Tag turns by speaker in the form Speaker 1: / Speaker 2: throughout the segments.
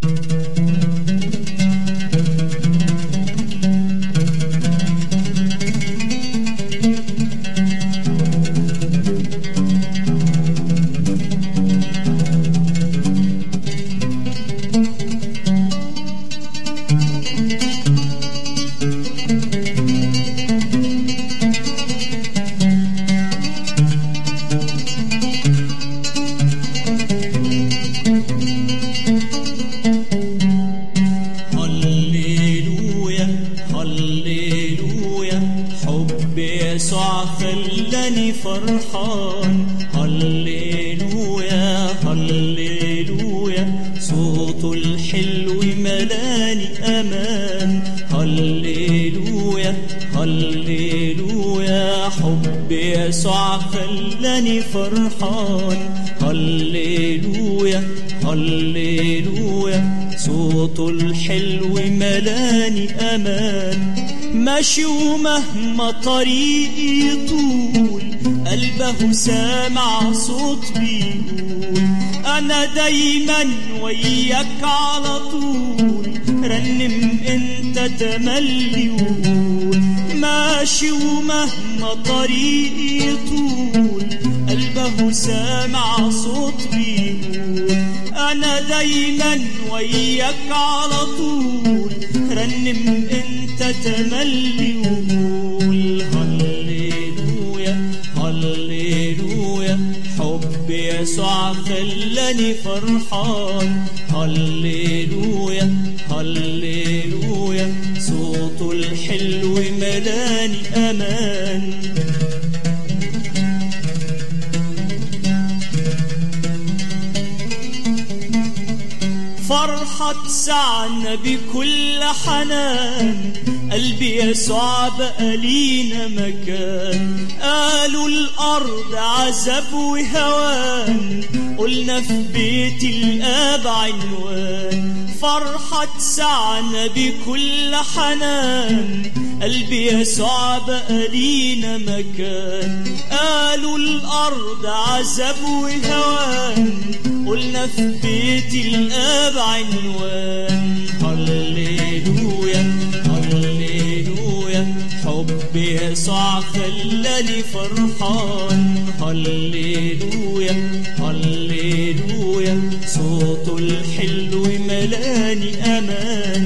Speaker 1: هللويا هللويا حب يسوع خلاني فرحان هللويا هللويا صوته الحلو ملاني امان هللويا هللويا حب يسوع خلاني فرحان هللويا هللويا صوته الحلو ملاني امان ماشي ومهما طريقي طول قلبه سامع صوت بيقول انا دايما وياك على طول رنم انت تملي وقول ماشي ومهما طريقي طول قلبه سامع صوت بيقول انا دايما وياك على طول رنم انت تملي وقول هللويا هللويا حب يسوع خلاني فرحان هللويا هللويا صوته الحلو ملاني امان فرحة سعنا بكل حنان قلبي يسوع بقى لينا مكان قالوا الأرض عذاب وهوان قلنا في بيت الآب عنوان فرحة سعنا بكل حنان قلبي يسوع بقى لينا مكان قالوا الأرض عذاب وهوان قلنا في بيت الآب عنوان هللويا هللويا حب يسوع خلاني فرحان هللويا هللويا صوته الحلو ملاني أمان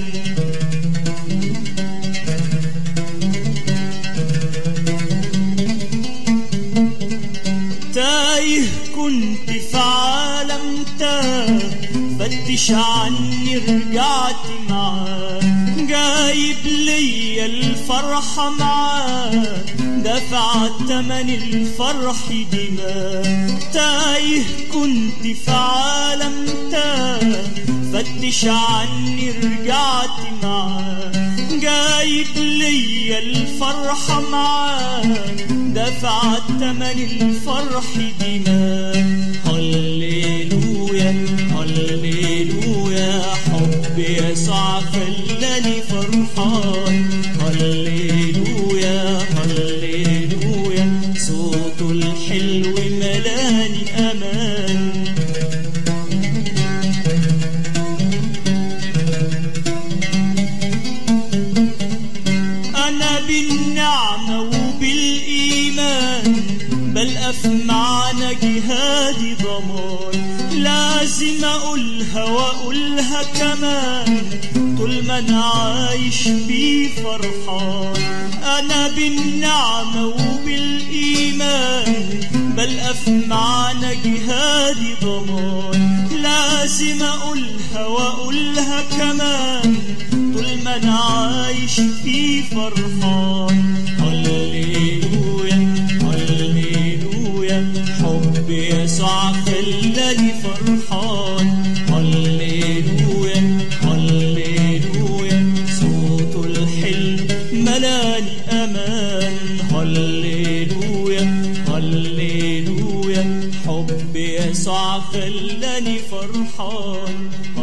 Speaker 1: تايه كنت في عالم تاه فتش عني رجعت معاه جايب ليا الفرحة معاه دفع تمن الفرح دماء تايه كنت في عالم تاه فتش عني رجعت معاه جايب ليا الفرحة معاه دفع تمن الفرح دماء هللويا هللويا حب يسوع خلاني فرحان هللويا هللويا صوته الحلو ملاني امان أنا بالنعمة وبالإيمان بل أفمعنا جهادي ضمان لازم أقولها وأقولها كمان طول ما أنا عايش بيه فرحان أنا بالنعمة وبالإيمان بل أفمعنا جهادي ضمان لازم أقولها وأقولها كمان طول ما أنا عايش فيه فرحان هللويا هللويا حب يسوع خلاني فرحان هللويا هللويا صوته الحلو ملاني أمان هللويا هللويا حب يسوع خلاني فرحان